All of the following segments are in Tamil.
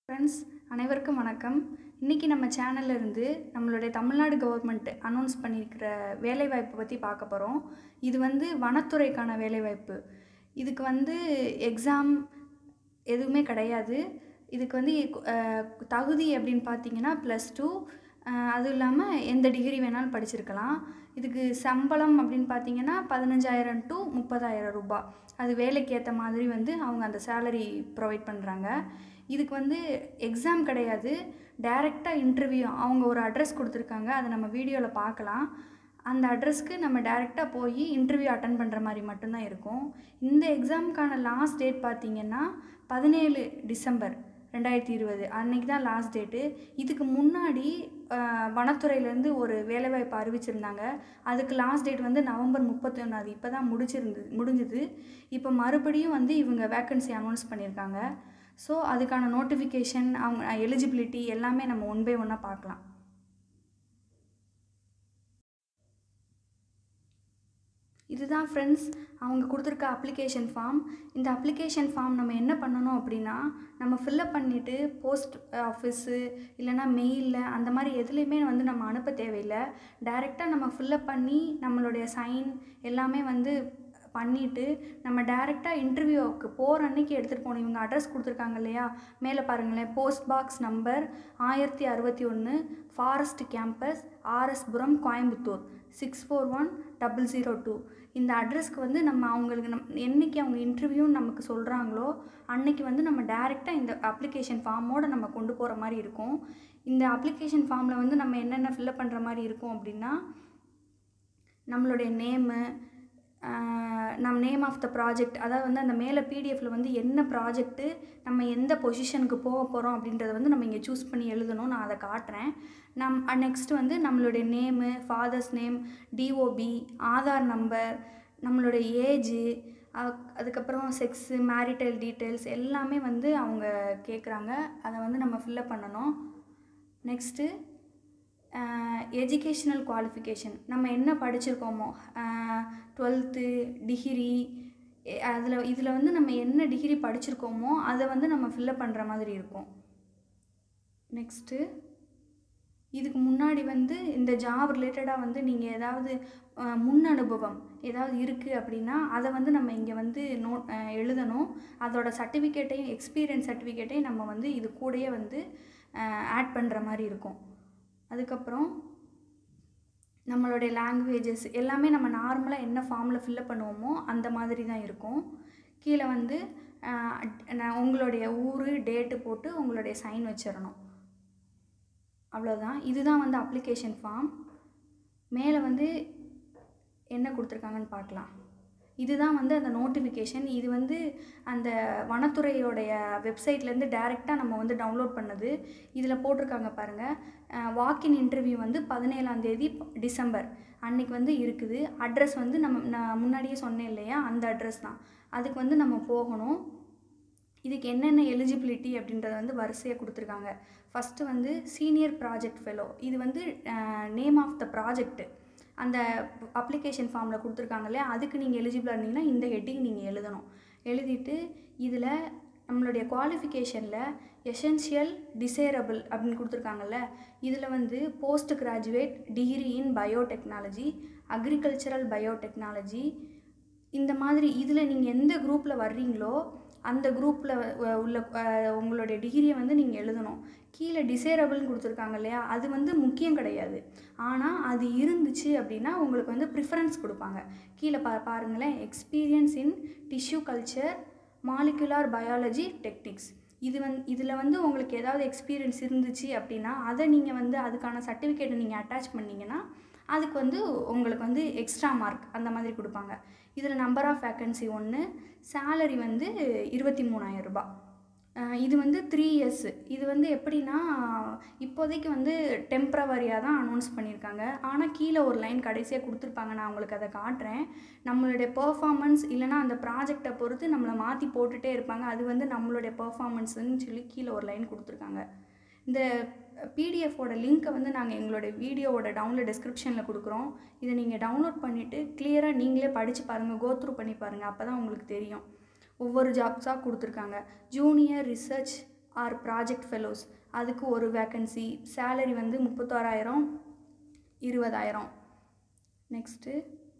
ஃப்ரெண்ட்ஸ் அனைவருக்கும் வணக்கம் இன்றைக்கி நம்ம சேனல்ல இருந்து நம்மளுடைய தமிழ்நாடு கவர்மெண்ட் அனௌன்ஸ் பண்ணியிருக்கிற வேலைவாய்ப்பு பற்றி பார்க்க போகிறோம் இது வந்து வனத்துறைக்கான வேலைவாய்ப்பு இதுக்கு வந்து எக்ஸாம் எதுவுமே கிடையாது இதுக்கு வந்து அஹ், தகுதி அப்படின்னு பார்த்தீங்கன்னா ப்ளஸ் டூ அதுவும் இல்லாமல் எந்த டிகிரி வேணாலும் படிச்சிருக்கலாம் இதுக்கு சம்பளம் அப்படின்னு பார்த்தீங்கன்னா பதினஞ்சாயிரம் டு முப்பதாயிரம் ரூபாய் அது வேலைக்கு ஏற்ற மாதிரி வந்து அவங்க அந்த சேலரி ப்ரொவைட் பண்ணுறாங்க இதுக்கு வந்து எக்ஸாம் கிடையாது டைரெக்டாக இன்டர்வியூ அவங்க ஒரு அட்ரஸ் கொடுத்துருக்காங்க அதை நம்ம வீடியோவில் பார்க்கலாம் அந்த அட்ரஸ்க்கு நம்ம டைரெக்டாக போய் இன்டர்வியூ அட்டன் பண்ணுற மாதிரி மட்டும்தான் இருக்கும் இந்த எக்ஸாமுக்கான லாஸ்ட் டேட் பார்த்தீங்கன்னா பதினேழு டிசம்பர் ரெண்டாயிரத்தி இருபது அன்னைக்கு தான் லாஸ்ட் டேட்டு இதுக்கு முன்னாடி அஹ், வனத்துறையிலேருந்து ஒரு வேலைவாய்ப்பு அறிவிச்சிருந்தாங்க அதுக்கு லாஸ்ட் டேட் வந்து நவம்பர் முப்பத்தி ஒன்றாவது இப்போ தான் முடிச்சிருந்து முடிஞ்சுது இப்போ மறுபடியும் வந்து இவங்க வேக்கன்சி அனௌன்ஸ் பண்ணியிருக்காங்க ஸோ அதுக்கான நோட்டிஃபிகேஷன் அவங்க எலிஜிபிலிட்டி எல்லாமே நம்ம ஒன் பை ஒன்னாக பார்க்கலாம் இதுதான் ஃப்ரெண்ட்ஸ் அவங்க கொடுத்துருக்க அப்ளிகேஷன் ஃபார்ம் இந்த அப்ளிகேஷன் ஃபார்ம் நம்ம என்ன பண்ணணும் அப்படின்னா நம்ம ஃபில்லப் பண்ணிவிட்டு போஸ்ட் ஆஃபீஸு இல்லைனா மெயிலில் அந்த மாதிரி எதுலேயுமே வந்து நம்ம அனுப்ப தேவையில்லை டைரெக்டாக நம்ம ஃபில்லப் பண்ணி நம்மளுடைய சைன் எல்லாமே வந்து பண்ணிவிட்டு நம்ம டைரெக்டாக இன்டர்வியூவுக்கு போகிற அன்னைக்கு எடுத்துகிட்டு போகணும் இவங்க அட்ரஸ் கொடுத்துருக்காங்க இல்லையா மேலே பாருங்களேன் போஸ்ட் பாக்ஸ் நம்பர் ஆயிரத்தி அறுபத்தி ஒன்று forest campus RS Puram Coimbatore six four one double zero two இந்த அட்ரஸ்க்கு வந்து நம்ம அவங்களுக்கு நம் என்னைக்கு அவங்க இன்டர்வியூன்னு நமக்கு சொல்கிறாங்களோ அன்னைக்கு வந்து நம்ம டைரெக்டாக இந்த அப்ளிகேஷன் ஃபார்மோடு நம்ம கொண்டு போகிற மாதிரி இருக்கும் இந்த அப்ளிகேஷன் ஃபார்மில் வந்து நம்ம என்னென்ன ஃபில்லப் பண்ணுற மாதிரி இருக்கும் அப்படின்னா நம்மளுடைய நேமு நம் நேம் ஆஃப் த ப்ராஜெக்ட் அதாவது வந்து அந்த மேலே பிடிஎஃப்பில் வந்து என்ன ப்ராஜெக்ட்டு நம்ம எந்த பொசிஷனுக்கு போக போகிறோம் அப்படின்றத வந்து நம்ம இங்கே சூஸ் பண்ணி எழுதணும் நான் அதை காட்டுறேன் நம் நெக்ஸ்ட் வந்து நம்மளுடைய name father's name DOB Aadhaar number நம்மளுடைய ஏஜு அதுக்கப்புறம் செக்ஸு மேரிட்டல் டீட்டெயில்ஸ் எல்லாமே வந்து அவங்க கேட்குறாங்க அதை வந்து நம்ம ஃபில்லப் பண்ணணும் நெக்ஸ்ட்டு எஜுகேஷ்னல் குவாலிஃபிகேஷன் நம்ம என்ன படிச்சிருக்கோமோ டுவெல்த்து டிகிரி அதில் இதில் வந்து நம்ம என்ன டிகிரி படிச்சிருக்கோமோ அதை வந்து நம்ம ஃபில்லப் பண்ணுற மாதிரி இருக்கும் நெக்ஸ்ட்டு இதுக்கு முன்னாடி வந்து இந்த ஜாப் ரிலேட்டடாக வந்து நீங்கள் ஏதாவது அஹ், முன் அனுபவம் ஏதாவது இருக்குது அப்படின்னா அதை வந்து நம்ம இங்கே வந்து நோட் அஹ், எழுதணும் அதோட சர்டிஃபிகேட்டையும் எக்ஸ்பீரியன்ஸ் சர்டிஃபிகேட்டையும் நம்ம வந்து இது கூடயே வந்து ஆட் பண்ணுற மாதிரி இருக்கும் அதுக்கப்புறம் நம்மளுடைய லாங்குவேஜஸ் எல்லாமே நம்ம நார்மலாக என்ன ஃபார்மில் ஃபில்லப் பண்ணுவோமோ அந்த மாதிரி தான் இருக்கும் கீழே வந்து அஹ், நான் உங்களுடைய ஊர் டேட்டு போட்டு உங்களுடைய சைன் வச்சிடணும் அவ்வளோதான் இதுதான் வந்து அப்ளிகேஷன் ஃபார்ம் மேலே வந்து என்ன கொடுத்துருக்காங்கன்னு பார்க்கலாம் இதுதான் வந்து அந்த நோட்டிஃபிகேஷன் இது வந்து அந்த வனத்துறையோடைய வெப்சைட்லேருந்து டைரெக்டாக நம்ம வந்து டவுன்லோட் பண்ணது இதில் போட்டிருக்காங்க பாருங்கள் வாக்கின் இன்டர்வியூ வந்து பதினேழாம் தேதி டிசம்பர் அன்னைக்கு வந்து இருக்குது அட்ரஸ் வந்து நம்ம நான் முன்னாடியே சொன்னேன் இல்லையா அந்த அட்ரஸ் தான் அதுக்கு வந்து நம்ம போகணும் இதுக்கு என்னென்ன எலிஜிபிலிட்டி அப்படின்றத வந்து வரிசையாக கொடுத்துருக்காங்க ஃபஸ்ட்டு வந்து சீனியர் ப்ராஜெக்ட் ஃபெலோ இது வந்து நேம் ஆஃப் த ப்ராஜெக்ட் அந்த அப்ளிகேஷன் ஃபார்மில் கொடுத்துருக்காங்க இல்லையா அதுக்கு நீங்கள் எலிஜிபிளாக இருந்தீங்கன்னா இந்த ஹெட்டிங் நீங்கள் எழுதணும் எழுதிட்டு இதில் நம்மளுடைய குவாலிஃபிகேஷனில் எசென்ஷியல் டிசைரபிள் அப்படின்னு கொடுத்துருக்காங்கல்ல இதில் வந்து post graduate degree in biotechnology agricultural biotechnology இந்த மாதிரி இதில் நீங்கள் எந்த குரூப்பில் வர்றீங்களோ அந்த குரூப்பில் உள்ள அஹ், உங்களுடைய டிகிரியை வந்து நீங்கள் எழுதணும் கீழே டிசைரபிள்னு கொடுத்துருக்காங்க இல்லையா அது வந்து முக்கியம் கிடையாது ஆனால் அது இருந்துச்சு அப்படின்னா உங்களுக்கு வந்து ப்ரிஃபரன்ஸ் கொடுப்பாங்க கீழே பா பாருங்களேன் experience in tissue culture molecular biology techniques இது வந்து இதில் வந்து உங்களுக்கு ஏதாவது எக்ஸ்பீரியன்ஸ் இருந்துச்சு அப்படின்னா அதை நீங்கள் வந்து அதுக்கான சர்டிஃபிகேட்டை நீங்கள் அட்டாச் பண்ணீங்கன்னா அதுக்கு வந்து உங்களுக்கு வந்து எக்ஸ்ட்ரா மார்க் அந்த மாதிரி கொடுப்பாங்க இதில் நம்பர் ஆஃப் வேக்கன்சி ஒன்று சேலரி வந்து இருபத்தி மூணாயிரம் ரூபாய் அஹ் இது வந்து த்ரீ இயர்ஸ் இது வந்து எப்படின்னா இப்போதைக்கு வந்து டெம்ப்ரவரியாக தான் அனௌன்ஸ் பண்ணியிருக்காங்க ஆனால் கீழே ஒரு லைன் கடைசியாக கொடுத்துருப்பாங்க நான் உங்களுக்கு அதை காட்டுறேன் நம்மளுடைய பெர்ஃபார்மன்ஸ் இல்லைனா அந்த ப்ராஜெக்டை பொறுத்து நம்மளை மாற்றி போட்டுகிட்டே இருப்பாங்க அது வந்து நம்மளுடைய பெர்ஃபார்மன்ஸ்னு சொல்லி கீழே ஒரு லைன் கொடுத்துருக்காங்க இந்த பிடிஎஃபோட லிங்க்கை வந்து நாங்கள் எங்களோட வீடியோவோட டவுன்லோட் டிஸ்கிரிப்ஷனில் கொடுக்குறோம் இதை நீங்கள் டவுன்லோட் பண்ணிவிட்டு கிளியராக நீங்களே படித்து பாருங்கள் கோத்ரூ பண்ணி பாருங்கள் அப்போ தான் உங்களுக்கு தெரியும் ஒவ்வொரு ஜாப்ஸாக கொடுத்துருக்காங்க junior research or project fellows அதுக்கு ஒரு வேக்கன்சி சேலரி வந்து முப்பத்தாறாயிரம் இருபதாயிரம் நெக்ஸ்ட்டு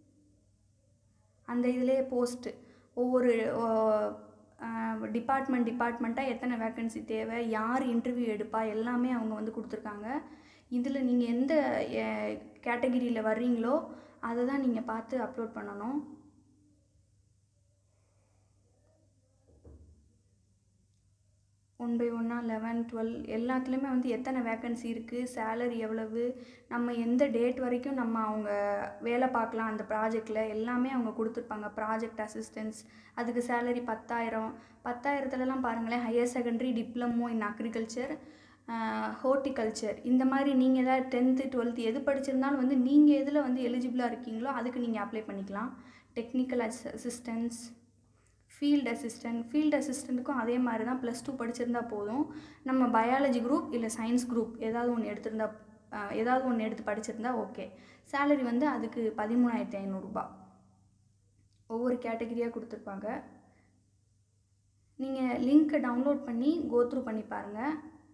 அந்த இதிலே போஸ்ட்டு ஒவ்வொரு டிபார்ட்மெண்ட் டிபார்ட்மெண்ட்டாக எத்தனை வேக்கன்சி தேவை யார் இன்டர்வியூ எடுப்பா எல்லாமே அவங்க வந்து கொடுத்துருக்காங்க இதில் நீங்கள் எந்த கேட்டகிரியில் வர்றீங்களோ அதை தான் நீங்கள் பார்த்து அப்லோட் பண்ணணும் ஒன் பை ஒன்னாக லெவன் டுவெல் எல்லாத்துலேயுமே வந்து எத்தனை வேக்கன்சி இருக்குது சேலரி எவ்வளவு நம்ம எந்த டேட் வரைக்கும் நம்ம அவங்க வேலை பார்க்கலாம் அந்த ப்ராஜெக்டில் எல்லாமே அவங்க கொடுத்துருப்பாங்க ப்ராஜெக்ட் அசிஸ்டன்ஸ் அதுக்கு சேலரி பத்தாயிரம் பத்தாயிரத்துலலாம் பாருங்களேன் higher secondary diploma in agriculture horticulture இந்த மாதிரி நீங்கள் ஏதாவது டென்த்து டுவெல்த்து எது படிச்சிருந்தாலும் வந்து நீங்கள் எதில் வந்து எலிஜிபிளாக இருக்கீங்களோ அதுக்கு நீங்கள் அப்ளை பண்ணிக்கலாம் technical as assistance field assistant field அசிஸ்டண்ட்டுக்கும் அதே மாதிரி தான் ப்ளஸ் டூ படிச்சிருந்தா போதும் நம்ம பயாலஜி குரூப் இல்லை சயின்ஸ் குரூப் ஏதாவது ஒன்று எடுத்திருந்தா அஹ், ஏதாவது ஒன்று எடுத்து படிச்சிருந்தா ஓகே சேலரி வந்து அதுக்கு பதிமூணாயிரத்தி ஐநூறுரூபா ஒவ்வொரு கேட்டகரியாக கொடுத்துருப்பாங்க நீங்கள் லிங்க்கை டவுன்லோட் பண்ணி கோத்ரூ பண்ணி பாருங்கள்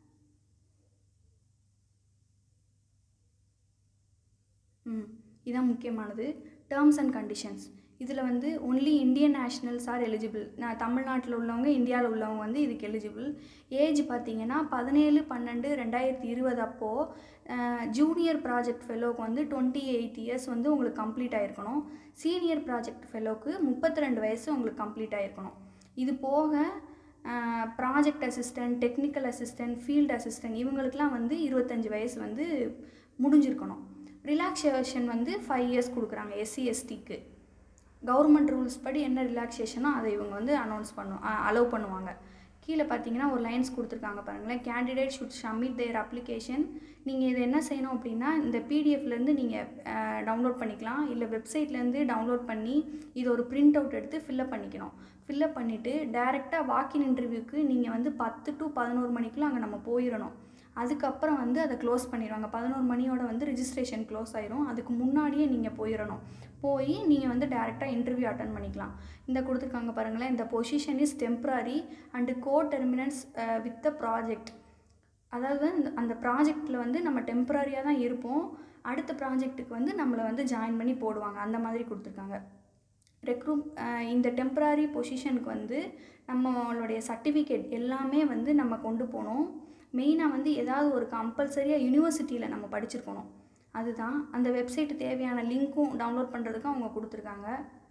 ம் இதான் முக்கியமானது டேர்ம்ஸ் அண்ட் கண்டிஷன்ஸ் இதில் வந்து only Indian nationals are eligible non தமிழ்நாட்டில் உள்ளவங்க இந்தியாவில் உள்ளவங்க வந்து இதுக்கு எலிஜிபிள் ஏஜ் பார்த்தீங்கன்னா பதினேழு பன்னெண்டு ரெண்டாயிரத்தி இருபது அப்போது ஜூனியர் ப்ராஜெக்ட் ஃபெலோக்கு வந்து டுவெண்ட்டி எயிட் இயர்ஸ் வந்து உங்களுக்கு கம்ப்ளீட் ஆகிருக்கணும் சீனியர் ப்ராஜெக்ட் ஃபெலோக்கு முப்பத்தி ரெண்டு வயசு உங்களுக்கு கம்ப்ளீட் ஆகிருக்கணும் இது போக project assistant technical assistant field assistant இவங்களுக்குலாம் வந்து இருபத்தஞ்சி வயசு வந்து முடிஞ்சிருக்கணும் ரிலாக்ஸேஷன் வந்து ஃபைவ் இயர்ஸ் கொடுக்குறாங்க எஸ்சி எஸ்டிக்கு கவர்மெண்ட் ரூல்ஸ் படி என்ன ரிலாக்ஸேஷனோ அதை இவங்க வந்து அனௌன்ஸ் பண்ணும் அலோவ் பண்ணுவாங்க கீழே பார்த்தீங்கன்னா ஒரு லைன்ஸ் கொடுத்துருக்காங்க பாருங்களேன் candidate should submit their application நீங்கள் இதை என்ன செய்யணும் அப்படின்னா இந்த பிடிஎஃப்லேருந்து நீங்கள் டவுன்லோட் பண்ணிக்கலாம் இல்லை வெப்சைட்லேருந்து டவுன்லோட் பண்ணி இது ஒரு பிரிண்ட் அவுட் எடுத்து ஃபில்அப் பண்ணிக்கணும் ஃபில்அப் பண்ணிவிட்டு டேரெக்டாக வாக்கின் இன்டர்வியூக்கு நீங்கள் வந்து பத்து டு பதினோரு மணிக்குள்ள அங்கே நம்ம போயிடணும் அதுக்கப்புறம் வந்து அதை க்ளோஸ் பண்ணிடுவாங்க பதினோரு மணியோட வந்து ரிஜிஸ்ட்ரேஷன் க்ளோஸ் ஆயிரும் அதுக்கு முன்னாடியே நீங்கள் போயிடணும் போய் நீங்கள் வந்து டேரெக்டாக இன்டர்வியூ அட்டன் பண்ணிக்கலாம் இந்த கொடுத்துருக்காங்க பாருங்களேன் இந்த position is temporary and coterminous with the project அதாவது இந்த- அந்த ப்ராஜெக்டில் வந்து நம்ம டெம்ப்ரரியாக தான் இருப்போம் அடுத்த ப்ராஜெக்ட்டுக்கு வந்து நம்மளை வந்து ஜாயின் பண்ணி போடுவாங்க அந்த மாதிரி கொடுத்துருக்காங்க ரெக்ரூட் இந்த டெம்ப்ரரி பொசிஷனுக்கு வந்து நம்மளுடைய சர்டிஃபிகேட் எல்லாமே வந்து நம்ம கொண்டு போகணும் மெயினாக வந்து ஏதாவது ஒரு கம்பல்சரியாக யூனிவர்சிட்டியில் நம்ம படிச்சிருக்கணும் அதுதான் அந்த வெப்சைட்டு தேவையான லிங்க்கும் டவுன்லோட் பண்ணுறதுக்கும் அவங்க கொடுத்துருக்காங்க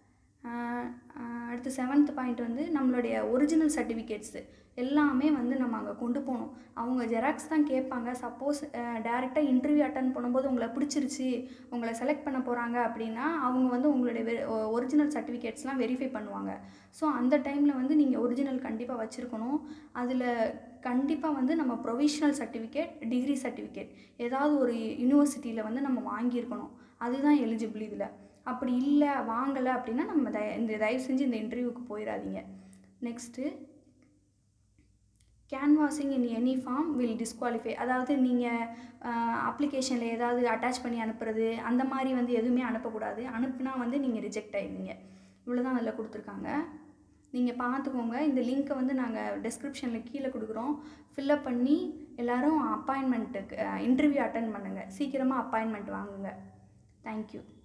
ஆஹ் ஆஹ் அடுத்து செவன்த் பாயிண்ட் வந்து நம்மளுடைய ஒரிஜினல் சர்டிஃபிகேட்ஸு எல்லாமே வந்து நம்ம அங்கே கொண்டு போகணும் அவங்க ஜெராக்ஸ் தான் கேட்பாங்க சப்போஸ் டேரெக்டாக இன்டர்வியூ அட்டன் பண்ணும்போது உங்களை பிடிச்சிருச்சு உங்களை செலக்ட் பண்ண போகிறாங்க அப்படின்னா அவங்க வந்து உங்களுடைய ஒரிஜினல் சர்டிஃபிகேட்ஸ்லாம் வெரிஃபை பண்ணுவாங்க ஸோ அந்த டைமில் வந்து நீங்கள் ஒரிஜினல் கண்டிப்பாக வச்சுருக்கணும் அதில் கண்டிப்பாக வந்து நம்ம ப்ரொவிஷனல் சர்டிஃபிகேட் டிகிரி சர்டிஃபிகேட் ஏதாவது ஒரு யூனிவர்சிட்டியில் வந்து நம்ம வாங்கியிருக்கணும் அதுதான் எலிஜிபிள் இதில் அப்படி இல்லை வாங்கலை அப்படின்னா நம்ம தய இந்த தயவு செஞ்சு இந்த இன்டர்வியூக்கு போயிடாதீங்க next canvassing in any form will disqualify அதாவது நீங்கள் அப்ளிகேஷனில் ஏதாவது அட்டாச் பண்ணி அனுப்புறது அந்த மாதிரி வந்து எதுவுமே அனுப்பக்கூடாது அனுப்புனா வந்து நீங்கள் ரிஜெக்ட் ஆயிடுவீங்க இவ்வளோ தான் அதில் கொடுத்துருக்காங்க நீங்கள் பார்த்துக்கோங்க இந்த லிங்க்கை வந்து நாங்கள் டெஸ்கிரிப்ஷனில் கீழே கொடுக்குறோம் ஃபில்அப் பண்ணி எல்லாரும் அப்பாயின்மெண்ட்டுக்கு இன்டர்வியூ அட்டன் பண்ணுங்கள் சீக்கிரமாக அப்பாயின்மெண்ட் வாங்குங்க தேங்க்யூ